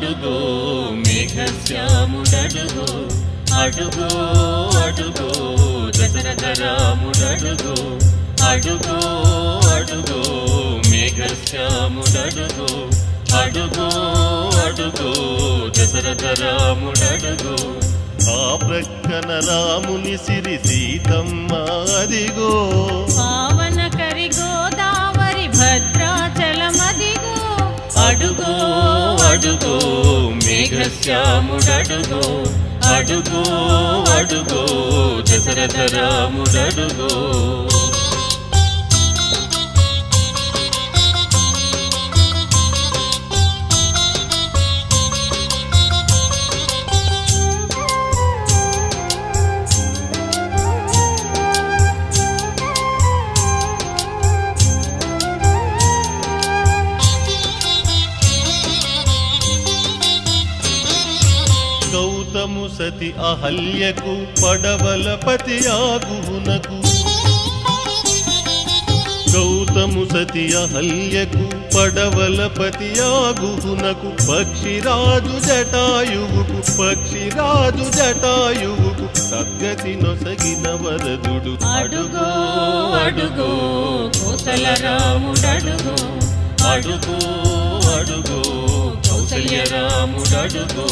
అడుగో మేఘశ్యాముడడుగో అడుగో అడుగో దశరథ రాముడడుగో అడుగో అడుగో మేఘశ్యాముడడుగో అడుగో అడుగో దశరథ రాముడడుగో ఆ ప్రక్కన రాముని సిరి సీతమ్మ అదిగో పావన కరి గోదావరి భద్రాచలమదిగో అడుగో అడుగో మేఘశ్యాముడడుగో అడుగో అడుగో దశరథ రాముడడుగో గౌతము సతి అహల్యకు పడవల పతి ఆగునకు గౌతము సతి అహల్యకు పడవల పతి ఆగునకు పక్షిరాజు జటాయువుకు పక్షిరాజు జటాయువుకు సద్గతి నొసగిన వరదుడు అడుగో అడుగో కోసల రాముడడుగో అడుగో అడుగో కౌసల్య రాముడడుగో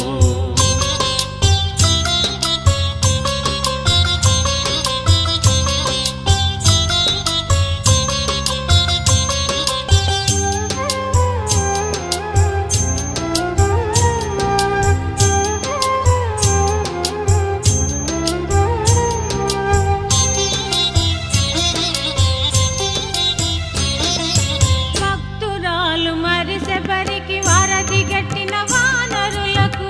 భక్తురాలు మరిసెపరికి వారధి గట్టిన వానరులకు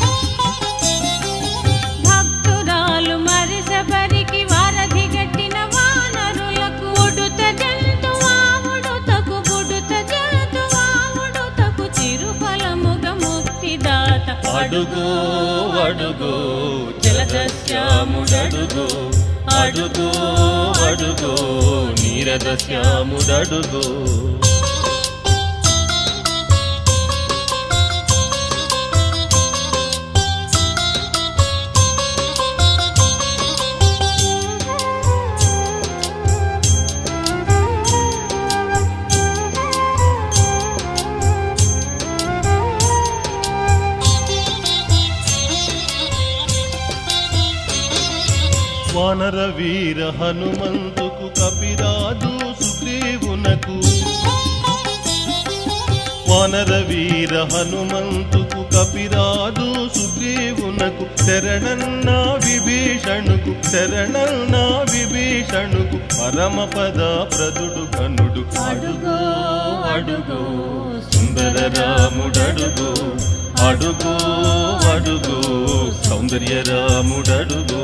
భక్తురాలు మరిసెపరికి వారధి గట్టిన వానరులకు ఉడుత జంతువా ఉడుతకు బుడుత జంతువా ఉడుతకు చిరుఫలముగ ముక్తిదాత అడుగో అడుగో జలదశ్యాముడడుగో అడుగో అడుగో నీరదశ్యాముడడుగో వానర వీర హనుమంతుకు కపిరాజు సుగ్రీవునకు వానర వీర హనుమంతుకు కపిరాజు సుగ్రీవునకు శరణన్న విభీషణుకు శరణన్న విభీషణుకు పరమపద ప్రదుడు ఘనుడు అడుగో అడుగో సుందర రాముడడుగో అడుగో అడుగో సౌందర్య రాముడడుగో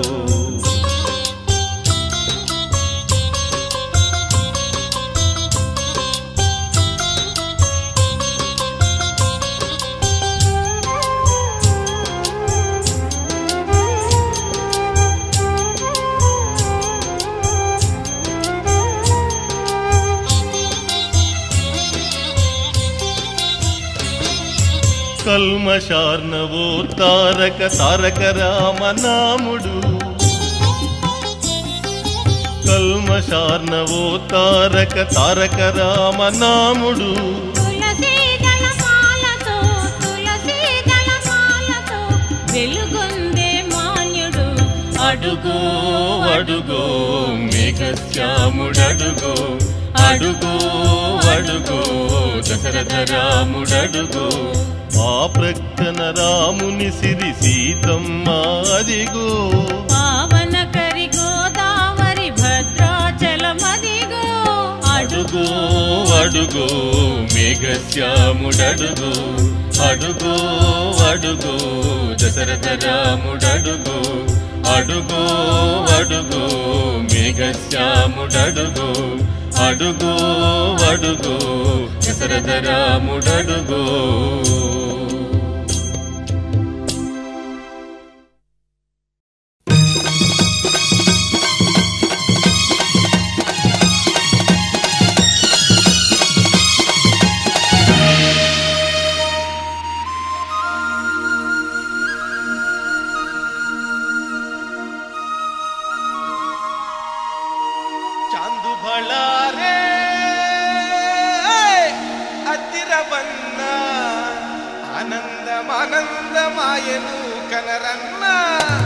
కల్మశార్ణవో తారక తారక రామనాముడు కల్మశార్ణవో తారక తారక రామనాముడు తులసీ దళమాలతో తులసీ దళమాలతో వెలుగొందే మాన్యుడు అడుగో అడుగో మేఘశ్యాముడడుగో అడుగో అడుగో దశరథ రాముడడుగో ఆ ప్రక్కన రాముని సిరి సీతమ్మ అదిగో పావన కరి గోదావరి భద్రాచలమదిగో అడుగో అడుగో మేఘశ్యాముడడుగో అడుగో అడుగో దశరథ రాముడడుగో అడుగో అడుగో మేఘశ్యాముడడుగో అడుగో అడుగో దశరథ రాముడడుగో ఆనందమాయను కనరన్నా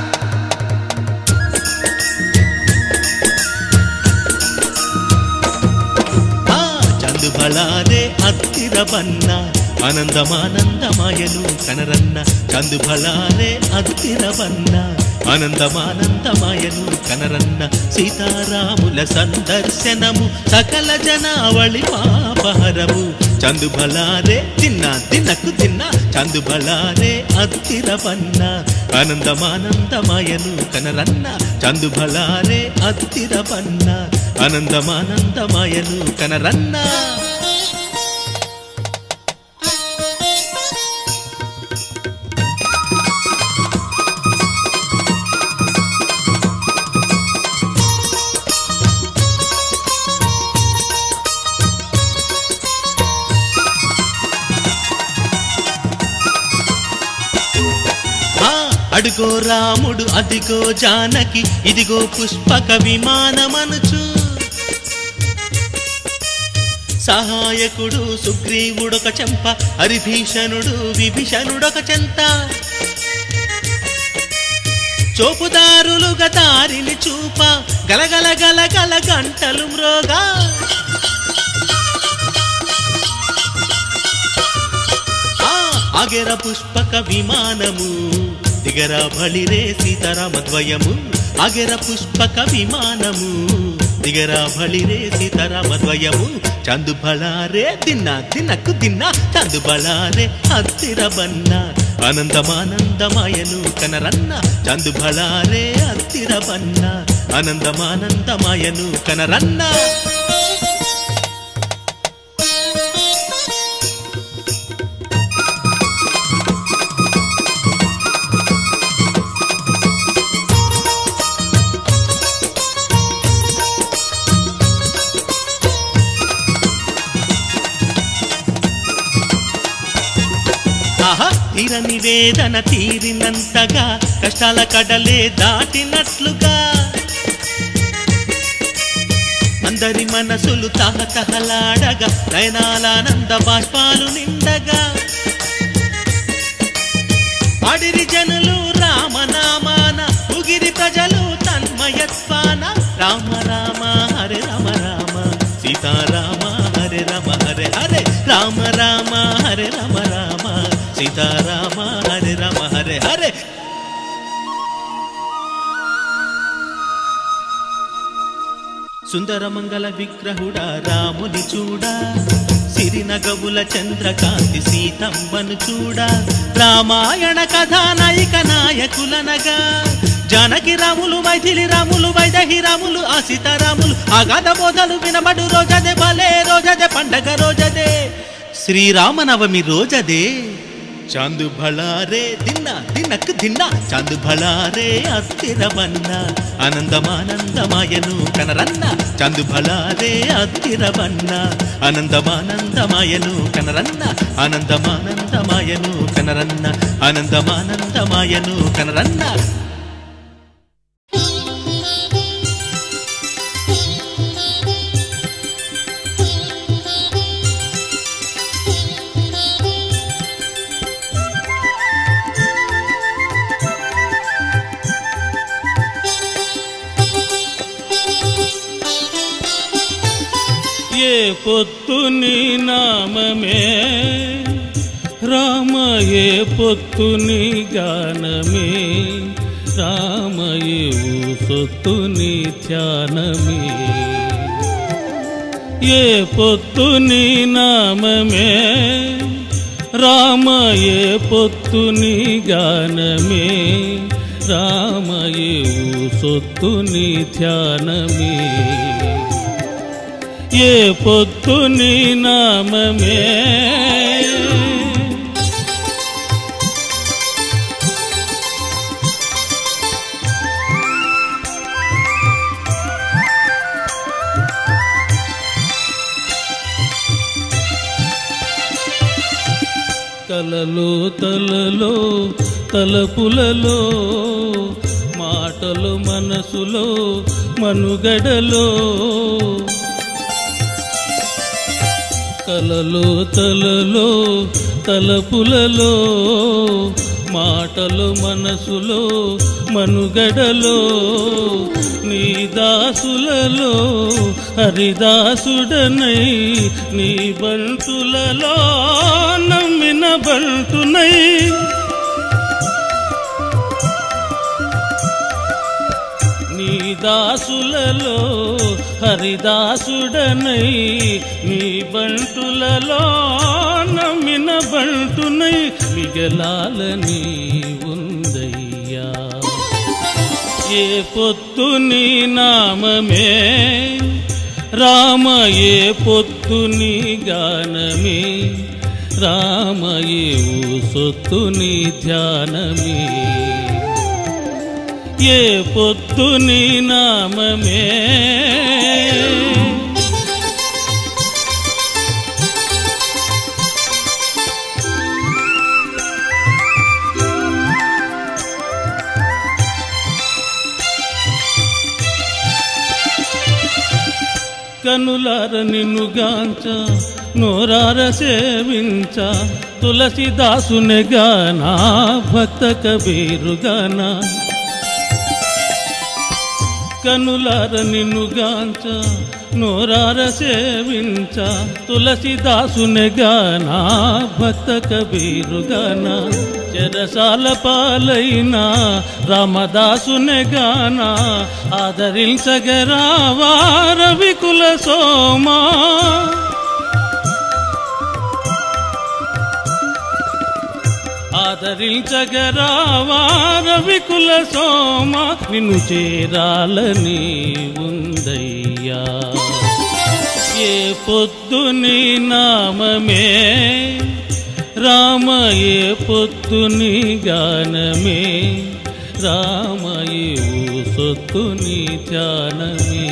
ಆ ಚಂದು ಬಳಾರೆ ಹತ್ತಿರ ಬನ್ನ ఆనందమానందమాయను కనరన్న చందు బళారే హత్తిర బన్న ఆనందమానందమాయను కనరన్న సీతారాముల సందర్శనము సకల జనావళి పాపహరము చందు బళారే తిన్న తిన్నకు తిన్న చందు బళారే హత్తిర బన్న ఆనందమానందమాయను కనరన్న చందు బళారే హత్తిర బన్న ఆనందమానందమాయను కనరన్న ఆ అడుగో రాముడు అదిగో జానకి ఇదిగో పుష్పక విమానమనుచు సహాయకుడు సుగ్రీవుడొక చెంప హరిభీషణుడు విభీషణుడొక చెంత చోపుదారులుగా దారిని చూప గలగల గలగల గంటలు మ్రోగా ఆ అగెర పుష్పక విమానము దిగర బళిరే సీతారామద్వయము అగెర పుష్పక విమానము దిగర బళిరే సీతారామద్వయము చందు బళారే దిన్న దినకు దిన్న చందు బళారే హత్తిర బన్న ఆనందమానందమాయను కనరన్న చందు బళారే హత్తిర బన్న ఆనందమానందమాయను కనరన్న ఆహా తీరని వేదన తీరినంతగా కష్టాల కడలే దాటినట్లుగా అందరి మనసులు తహతహలాడగా నయనాలానంద బాష్పాలు నిండగా అడిరి జనులు రామనామాన ఉగిరి ప్రజలు తన్మయత్వాన రామ రామ హరే రామ రామ సీతారామ హరే రామ హరే హరే రామ రామ హరే రామ రామ సీతారామ హరే రామ హరే హరే సుందరమంగళ విగ్రహుడా రాముని చూడా సిరినగవుల చంద్రకాంతి సీతమ్మను చూడా రామాయణ కథానాయిక నాయకులనగా జానకి రాములు మైథిలి రాములు వైదహి రాములు ఆ సీతారాములు ఆగాధ బోధలు వినబడు రోజదే భలే రోజదే పండగ రోజదే శ్రీరామనవమి రోజదే చాందు భళారే దిన్న దినక్ దిన్న చాందు భళారే అస్థిర బన్న ఆనందమానందమాయను కనరన్న చాందు భళారే అస్థిర బన్న ఆనందమానందమాయను కనరన్న ఆనందమానందమాయను కనరన్న ఆనందమానందమాయను కనరన్న ఏ పొత్తు నీ నామమే రామ ఏ పొత్తు నీ గానమే రామ ఏవు సొత్తు నీ ధ్యానమే ఏ పొత్తు నీ నామమే రామ ఏ పొత్తు నీ గానమే రామ ఏవు సొత్తు నీ ధ్యానమే ఏ పొత్తు నీ నామమే కలలో తలలో తలపులలో మాటలు మనసులో మనుగడలో కలలో తలలో తలపులలో మాటలు మనసులో మనుగడలో నీ దాసులలో హరిదాసుడనై నీ బంటులలో నమ్మిన బంటునై నీ దాసులలో హరిదాసుడనై నీ బంటులలో నమ్మిన బంటునై మిగలాలని ఉందయ్యా ఏ పొత్తు నీ నామమే రామ ఏ పొత్తు నీ గానమే రామ ఏ సొత్తు నీ ధ్యానమే ఏ పొత్తు నీ నామమే కనులార నిన్నుగాంచ నోరార సేవించ తులసిదాసుని గానా భక్త కబీరుగానా కనులార నిన్నుగాంచ నోరార సేవించ తులసిదాసుని గానా భక్త కబీరుగానా చెరసాల పాలైన రామదాసుని గానా ఆదరించగరావా రవికుల సోమా ఆదరించగరావా రవికుల సోమ నిన్ను చేరాలని ఉందయ్యా ఏ పొద్దు నీ నామమే రామ ఏ పొద్దు నీ గానమే రామ ఏ సొత్తు నీ ధ్యానమే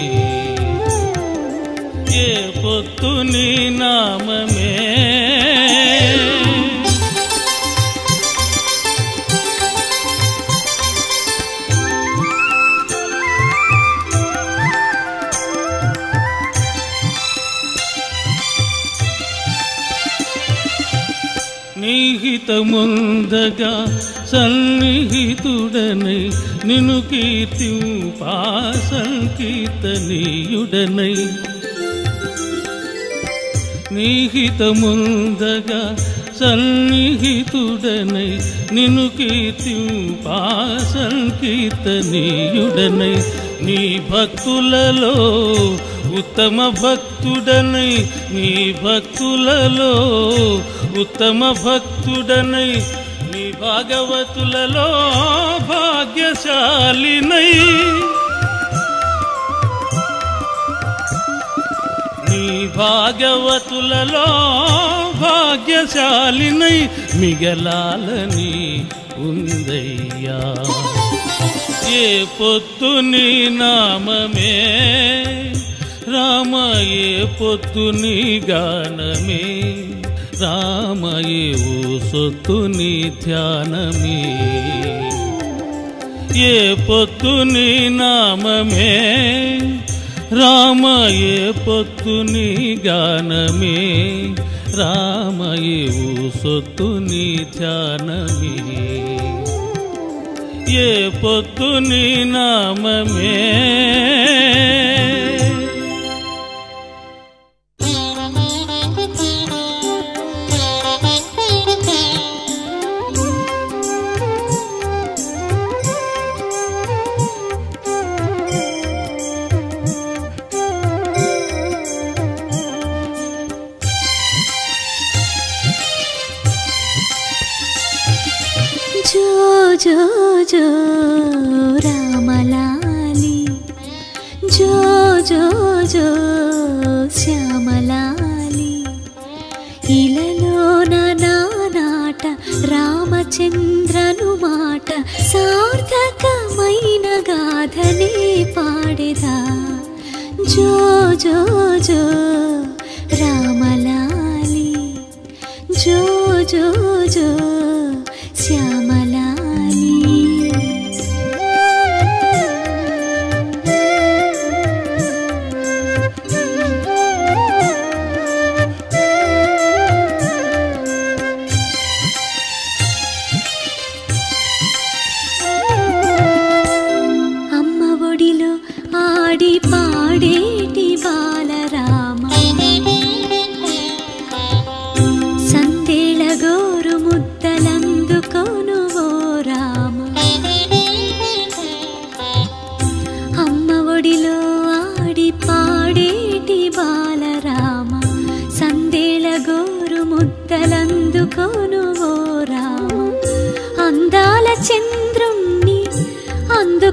ఏ పొత్తు నీ నామమే నీహితముందగా సన్నిహితుడనై నిన్ను కీర్తింపా సంకీర్తనీయుడనై నీహితముందగా సన్నిహితుడనై నిన్ను కీర్తింపా సంకీర్తనీయుడనై నీ భక్తులలో ఉత్తమ భక్తుడనై నీ భక్తులలో ఉత్తమ భక్తుడనై నీ భాగవతులలో భాగ్యశాలినై నీ భాగవతులలో భాగ్యశాలినై మిగలాలని ఉందయ్యా ఏ పొత్తు నీ నామమే రామ ఏ పొత్తు నీ గానమే రామ ఏ సొత్తు నీ ధ్యానమే ఏ పొత్తు నీ నామమే రామ ఏ పొత్తు నీ గానమే రామ ఏ సొత్తు నీ ధ్యానమే ఏ పొత్తు నీ నామమే జో జో జో రామలాలి జో జో జో శ్యామలాలి ఇలలోన నానాట రామచంద్రను మాట సార్థకమైన గాథనే పాడేదా జో జో జో రామలాలి జో జో జో శ్యామలాలి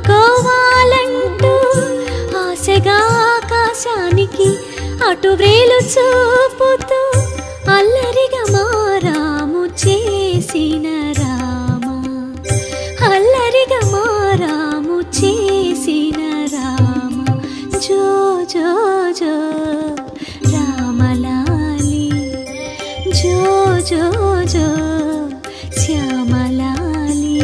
అందుకోవాలంటూ ఆశగా ఆకాశానికి అటు వ్రేలు చూపుతూ అల్లరిగా మారాము చేసిన రామ అల్లరిగా మారాము చేసిన రామ జో జో జో రామలాలి జో జో జో శ్యామలాలి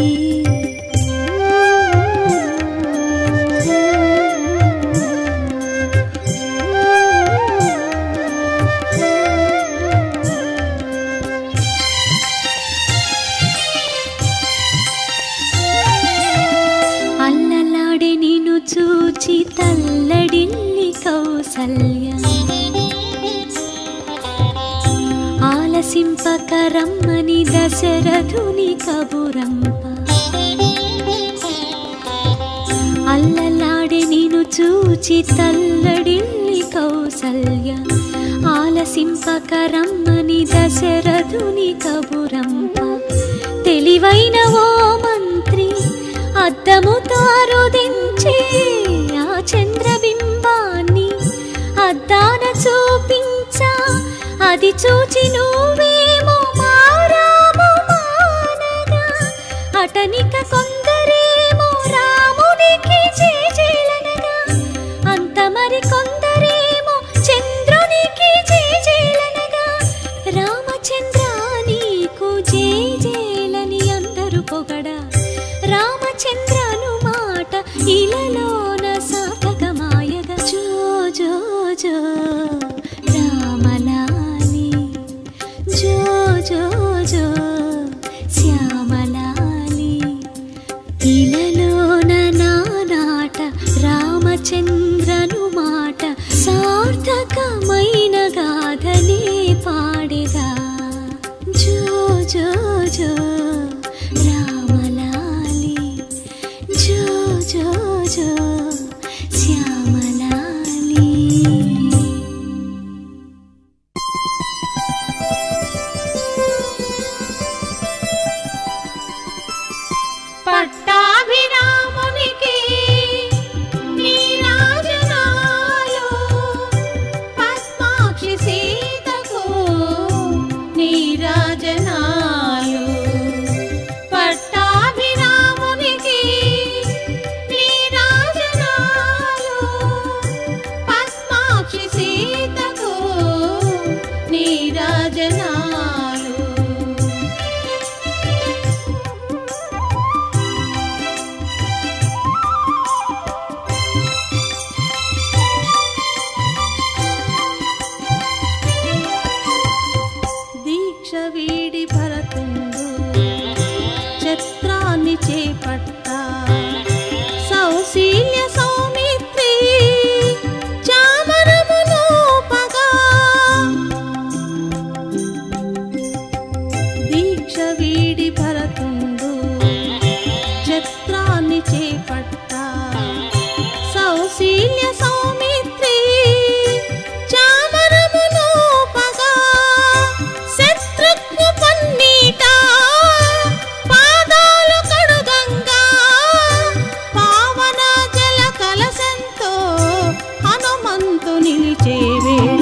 అల్లలాడే నిన్ను చూచి తల్లడిల్లి కౌసల్య ఆలసింపకరమ్మని దశరథుని కబురంప అల్లలాడే నిన్ను చూచి తల్లడిల్లి కౌసల్య ఆలసింపకరమ్మని దశరథుని కబురంప తెలివైన ఓ మంత్రి అద్దముతో రుదించి ఆ చంద్రబింబాన్ని అద్దాన చూపించా అది చూచి నువ్వేమో మారాము మానగా అటనిక కొందరేమో రామునికి చేజేలనగా అంత మరి కొందరేమో చంద్రునికి చేజేలనగా రామచంద్ర నీకు జేజేలని అందరూ పొగడా రామచంద్రను మాట ఇలలోన సాధకమాయగా జో జో జో రామలాలి జో జో జో శ్యామలాలి ఇలలోన నానాట రామచంద్రను మాట సార్థకమైన గాథనే పాడేదా జో జో జో రామలాలి జో జో జో శ్యామలాలి పట్టాభిరామునికి నీరాజనాలు పద్మాక్షి సీతకు నీరాజనాలు పట్టాభిరామునికి నీరాజనాలు పద్మాక్షి సీతకు నీరాజనాలు దీక్ష వీడి భరతుండు ఛత్రాన్ని చేపట్ట సౌశీల్య సౌమిత్రి చామరమును పగా దీక్ష వీడి భరతుండు ఛత్రాన్ని చేపట్ట సౌశీల్య సౌమిత్రి చామరమును పగా శత్రుఘ్ను పన్నీట పాదాలు కడుగంగా పావన జల కలసంతో హనుమంతు నిలిచే వేళ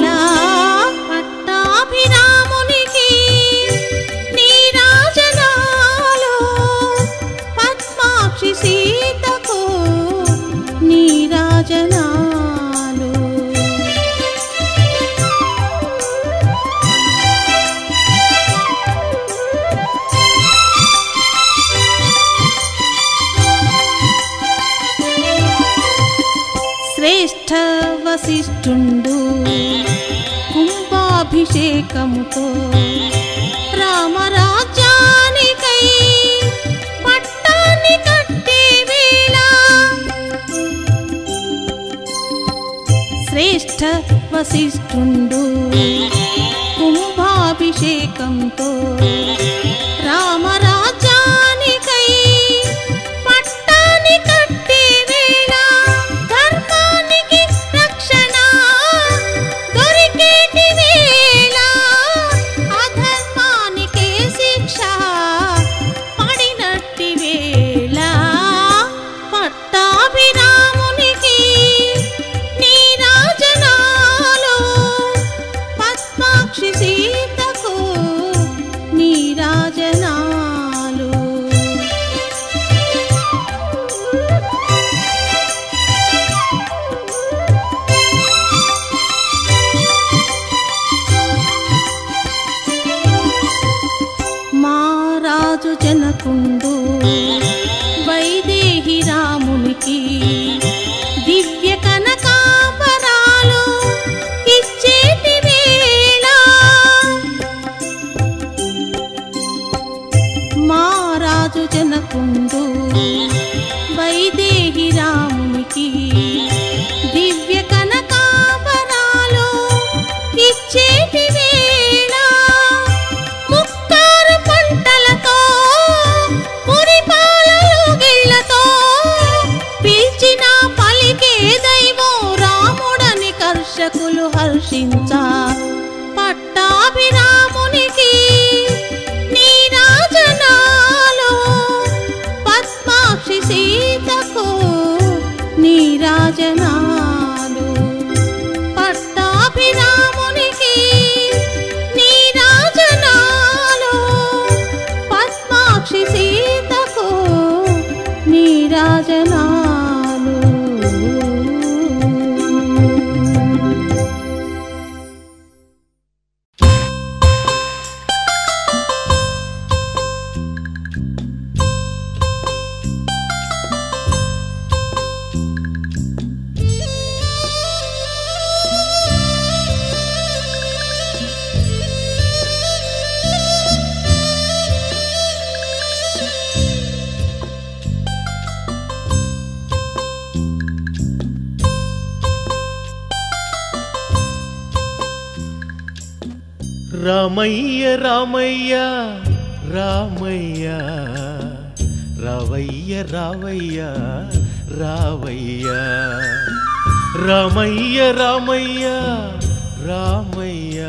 పట్టాభిరామునికి నీరాజనాలు పద్మాక్షి సీతకు నీరాజనాలు శ్రేష్ఠ వశిష్ఠుండు కుంభాభిషేకముతో రామరాజ్యానికై పట్టాన్ని కట్టే వేళ శ్రేష్ఠ వశిష్ఠుండు కుంభాభిషేకంతో రామరాజ్యానికై పట్టాన్ని కట్టే వేళ ధర్మానికి రక్షణ దొరికేటి వేళ అధర్మానికే శిక్ష పడినట్టి వేళ పట్టా జనకుండు వైదేహి రామునికి దివ్య కనకాంబరాలు ఇచ్చేటి వేళ మారాజు జనకుండు వైదేహి రామునికి దివ్య కనకాంబరాలు ఇచ్చేటి వేళ ముక్తారు పంటలతో పురిపాలలు గిళ్ళతో పిలిచిన పలికే దైవం రాముడని కర్షకులు హర్షించ పట్టాభిరామునికి నీరాజనాలు పద్మాక్షి సీతకు నీరాజనాలు పట్టాభిరామునికి నీరాజనాలు పద్మాక్షి సీతకు నీరాజనాలు రామయ్య రామయ్య రామయ్య రావయ్య రావయ్య రావయ్య రామయ్య రామయ్య రామయ్య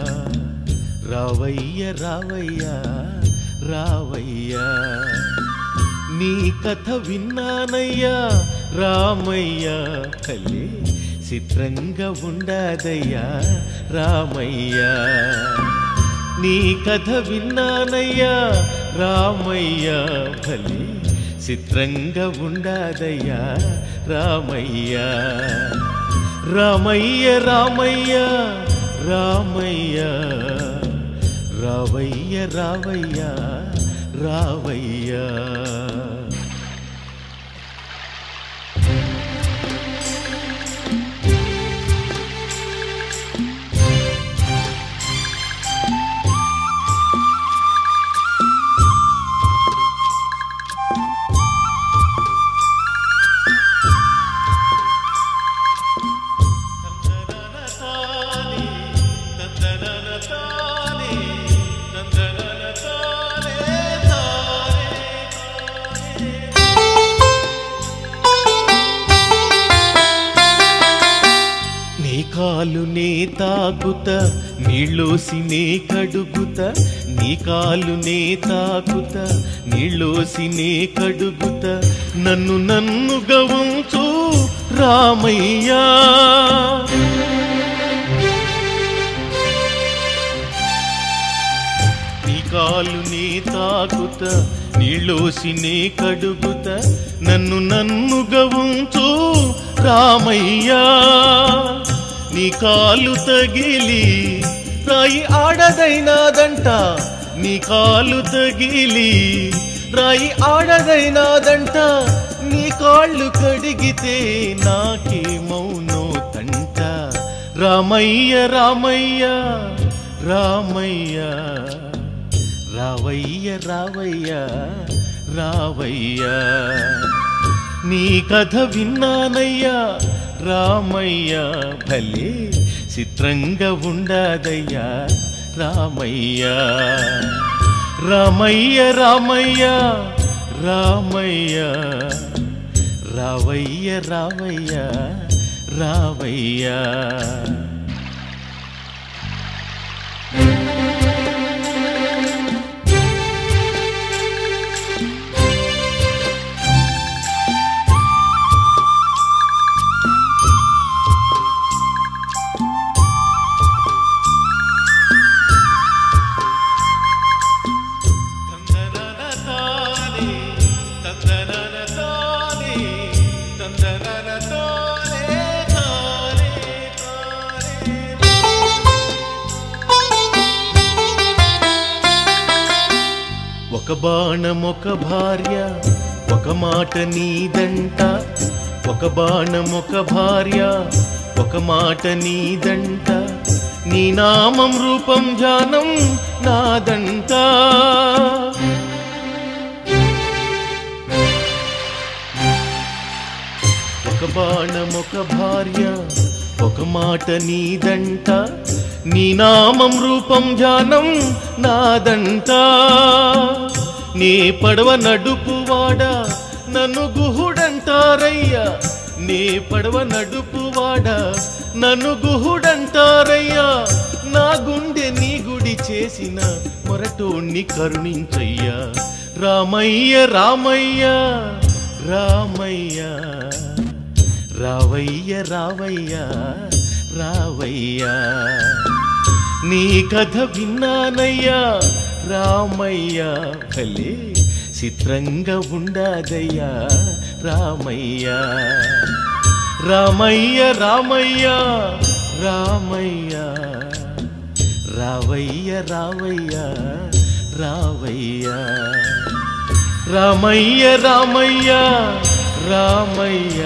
రావయ్య రావయ్య రావయ్య నీ కథ విన్నానయ్యా రామయ్య తల్లి చిత్రంగా ఉండదయ్యా రామయ్య నీ కథ విన్నానయ్యా రామయ్య భలే చిత్రంగా ఉండదయ్యా రామయ్య రామయ్య రామయ్య రామయ్య రావయ్య రావయ్య రావయ్య నీ కాలు నే తాకుత నీళ్ళోసి నే కడుగుత నీ కాలు నే తాకుత నీళ్ళోసి నే కడుగుత నన్ను నన్నుగా ఉంచు రామయ్యా నీ కాలు నీ తాకుత నీళ్ళోసి నీ కడుగుత నన్ను నన్నుగా ఉంచు రామయ్యా నీ కాలు తగిలి రాయి ఆడదైనాదంట నీ కాలు తగిలి రాయి ఆడదైనాదంట నీ కాళ్ళు కడిగితే నాకేమౌనో తంట రామయ్య రామయ్య రామయ్య రావయ్య రావయ్య రావయ్య నీ కథ విన్నానయ్యా రామయ్య భలే చిత్రంగా ఉండదయ్యా రామయ్య రామయ్య రామయ్య రామయ్య రావయ్య రావయ్య రావయ్య ఒక బాణం ఒక భార్య ఒక మాట నీదంట ఒక బాణం ఒక భార్య ఒక మాట నీదంట నీ నామం రూపం ధ్యానం నాదంట ఒక బాణం ఒక భార్య ఒక మాట నీదంట నీ నామం రూపం ధ్యానం నాదంట నీ పడవ నడుపువాడా నన్ను గుహుడంటారయ్యా నీ పడవ నడుపువాడా నన్ను గుహుడంటారయ్యా నా గుండె నీ గుడి చేసిన మొరటోణ్ణి కరుణించయ్యా రామయ్య రామయ్య రామయ్య రావయ్య రావయ్య రావయ్య నీ కథ విన్నానయ్యా రామయ్య భలే చిత్రంగా ఉండాదయ్యా రామయ్య రామయ్య రామయ్య రామయ్య రావయ్య రావయ్య రావయ్య రామయ్య రామయ్య రామయ్య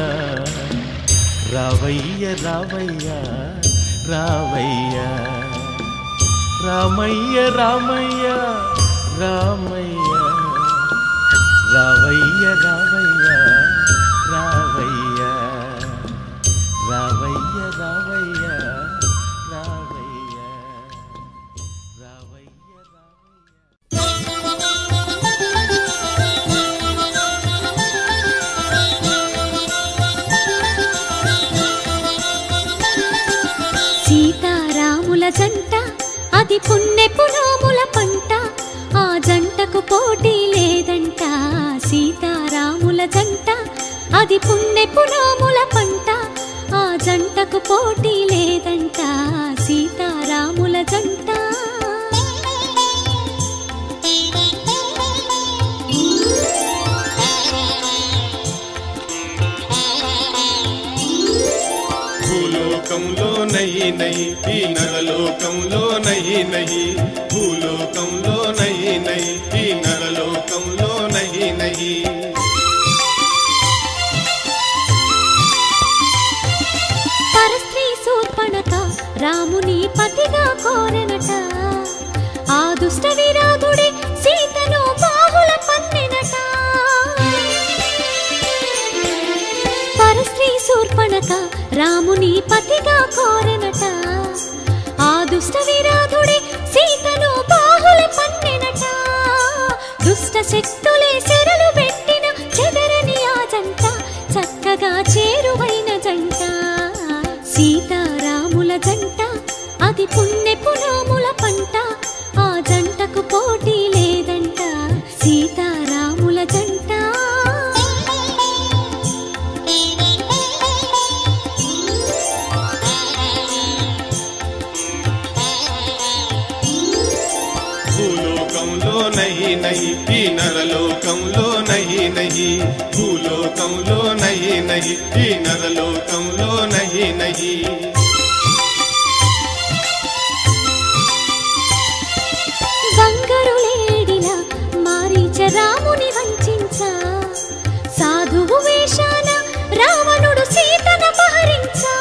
రావయ్య రావయ్య రావయ్య రామయ్య రామయ్య రామయ్య రావయ్య రావయ్య రావయ్య రావయ్య రావయ్య రావయ్య రావయ్య రావయ్య సీతారాముల జంట అది పుణ్యపు నోముల పంట ఆ జంటకు పోటీ లేదంట సీతారాముల జంట అది పుణ్యపు నోముల పంట ఆ జంటకు పోటీ లేదంట సీతారాముల జంట భూలోకంలో నహి నహి ఈ నరలోకంలో నహి నహి భూలోకంలో నహి నహి ఈ నరలోకంలో నహి నహి పరస్త్రీ శూర్పణక రాముని పతిగా కోరెనట ఆ దుష్ట విరాగుడి సీతను బాహుల పన్నెనట పరస్త్రీ శూర్పణక రాముని పతిగా కోరెనట ఆ దుష్ట విరాధుడి సీతను బాహుల పన్నెనట దుష్ట శక్తులే చెరలు పెట్టిన చెదరని ఆ జంట చక్కగా చేరువైన జంట సీతారాముల జంట అది పుణ్యపు నోముల పంట ఆ జంటకు పోటీ లేదంట సీతారాముల జంట భూలోకంలో నహి నహి ఈ నరలోకంలో నహి నహి భూలోకంలో నహి నహి ఈ నరలోకంలో నహి నహి బంగారు లేడిలా మారీచ రాముని వంచించ సాధువు వేషాన రావణుడు సీతన పహరించా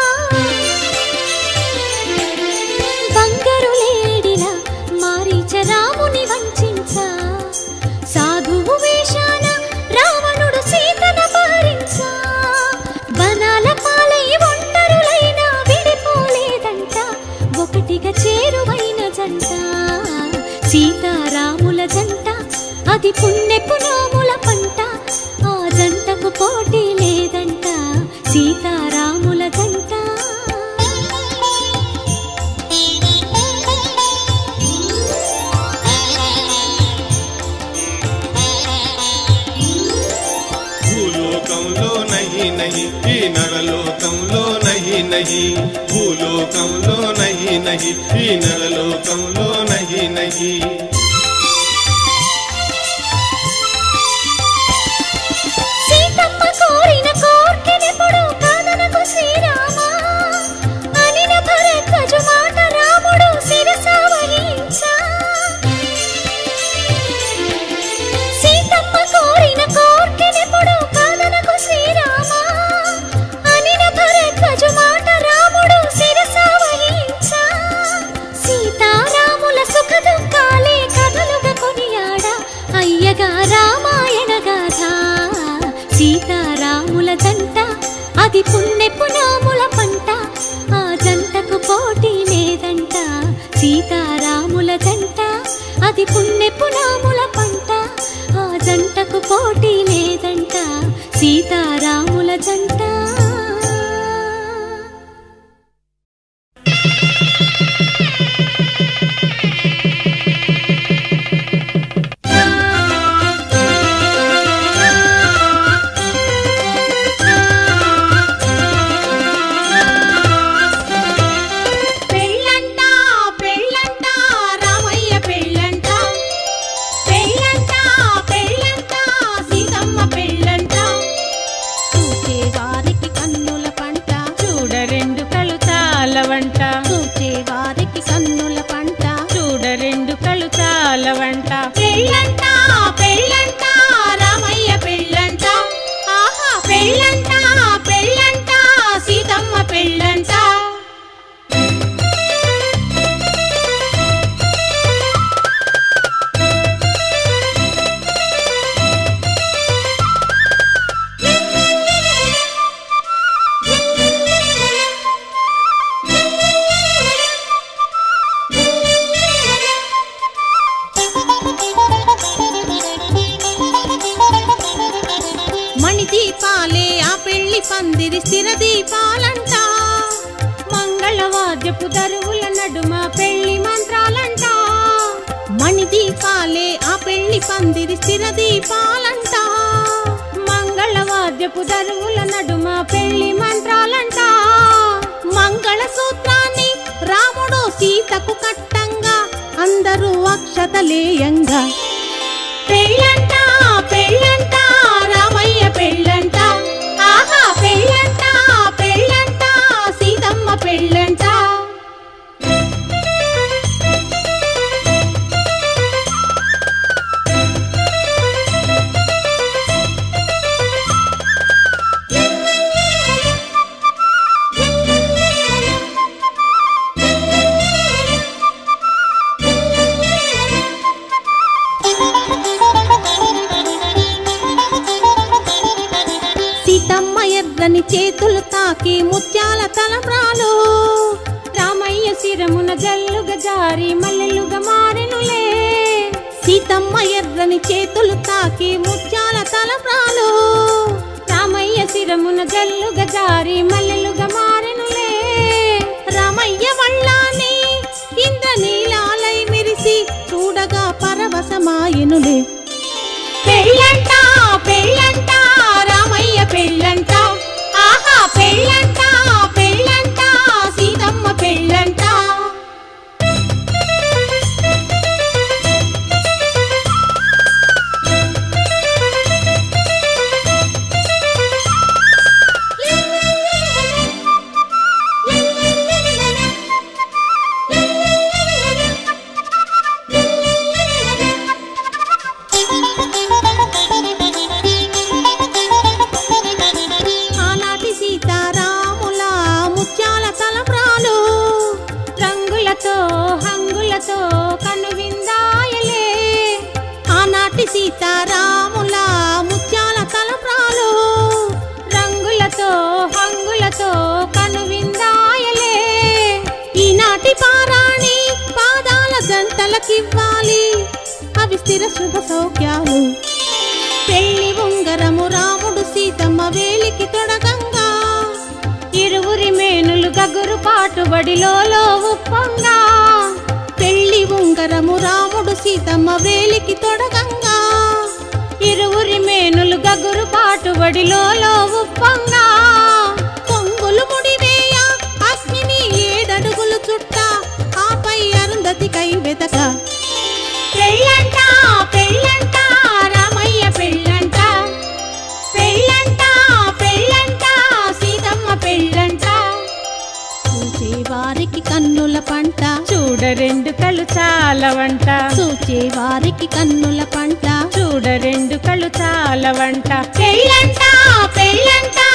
బంగారు లేడిలా మారీచ రాముని వంచించ సాధువు వేషాన రావణుడు సీతన పహరించా బనాల పాలై ఒంటరులైన విడిపోలేదంట ఒకటిగా చేరువైన జంట సీతారాముల జంట అది పుణ్యపు నోముల పంట ఆ జంటకు పోటీ లేదంట సీతారాముల జంట భూలోకంలో నహి నహి ఈ నరలోకంలో నహి నహి భూలోకంలో నహి నహి ఈ నరలోకంలో నహి నహి సీతమ్మ కోరిన కోర్కెనెప్పుడు కాదనకు శ్రీరామ అనిన భరద్వజు మాట రాముడు శిరస వహించా అది పున్నెపు నోముల పంట ఆ జంటకు పోటీ లేదంట సీతారాముల జంట అది పున్నెపు నోముల పంట ఆ జంటకు పోటీ లేదంట సీతారాముల జంట పెళ్ళంట పెళ్ళంట రామయ్య పెళ్ళంట పెళ్ళంట పెళ్ళంట సీతమ్మ పెళ్ళంట చూచే వారికి కన్నుల పంట చూడ రెండు కళ్ళు చాలవంట చూచే వారికి కన్నుల పంట చూడ రెండు కళ్ళు చాలవంట పెళ్ళంట పెళ్ళంట రామయ్య పెళ్ళంట ఆహా పెళ్ళంట పెళ్ళంట సీతమ్మ పెళ్ళంట మణి దీపాలే ఆ పెళ్లి పందిరి స్థిర దీపాలంట మంగళవాద్యపు దరువుల నడుమ పెళ్లి మంత్రాలంట మణి దీపాలే ఆ పెళ్లి పందిరి స్థిర దీపాలంట మంగళవాద్యపు దరువుల నడుమ పెళ్లి మంత్రాలంట మంగళ సూత్రాన్ని రాముడు సీతకు కట్టంగా అందరూ అక్షతలేయంగా పెళ్ళంట పెళ్ళంట రామయ్య పెళ్ళంట ఆహా పెళ్ళంట పెళ్ళంట సీతమ్మ పెళ్ళంట సీతమ్మ ఎర్రని చేతులు తాకి ముత్యాల తలంబ్రాలు రామయ్య శిరమున జల్లుగా జారి మల్లెలుగా మారెనులే సీతమ్మ ఎర్రని చేతులు తాకి ముత్యాల తలంబ్రాలు రామయ్య శిరమున జల్లుగా జారి మల్లెలుగా మారెనులే రామయ్య వళ్ళాని ఇంద్రనీలాలై మెరిసి చూడగా పరవశమాయనులే పెళ్ళంట పెళ్ళంట రామయ్య పెళ్ళంట ఆహా పెళ్ళంట పెళ్ళంట సీతమ్మ పెళ్ళంట ఆనాటి సీతారాముల ముత్యాల తలప్రాలు రంగులతో హంగులతో కనువిందాయలే ఆనాటి సీతారాముల ముత్యాల తలప్రాలు రంగులతో హంగులతో కనువిందాయలే ఈనాటి పారాణి పాదాల జంటలకివ్వాలి అవి స్థిర శుభ సౌఖ్యాలు పెళ్లి ఉంగరము రాముడు సీతమ్మ వేలికి తొడగంగా ఇరువురి మేనులు గగురు పాటుబడిలో ఉప్పంగా పెళ్లి ఉంగరము రాముడు సీతమ్మ వేలికి తొడగంగా ఇరువురి మేనులు గగురు పాటుబడిలో ఉప్పంగా పొంగులు ముడివేయ అగ్నిని ఏడడుగులు చుట్ట ఆపై అరుంధతి కై వెతక పెళ్ళంట పెళ్ళంట రామయ్య పెళ్ళంట పెళ్ళంట పెళ్ళంట సీతమ్మ పెళ్ళంట చూచే వారికి కన్నుల పంట చూడ రెండు కళ్ళు చాలవంట చూచే వారికి కన్నుల పంట చూడ రెండు కళ్ళు చాలవంట పెళ్ళంట పెళ్ళంట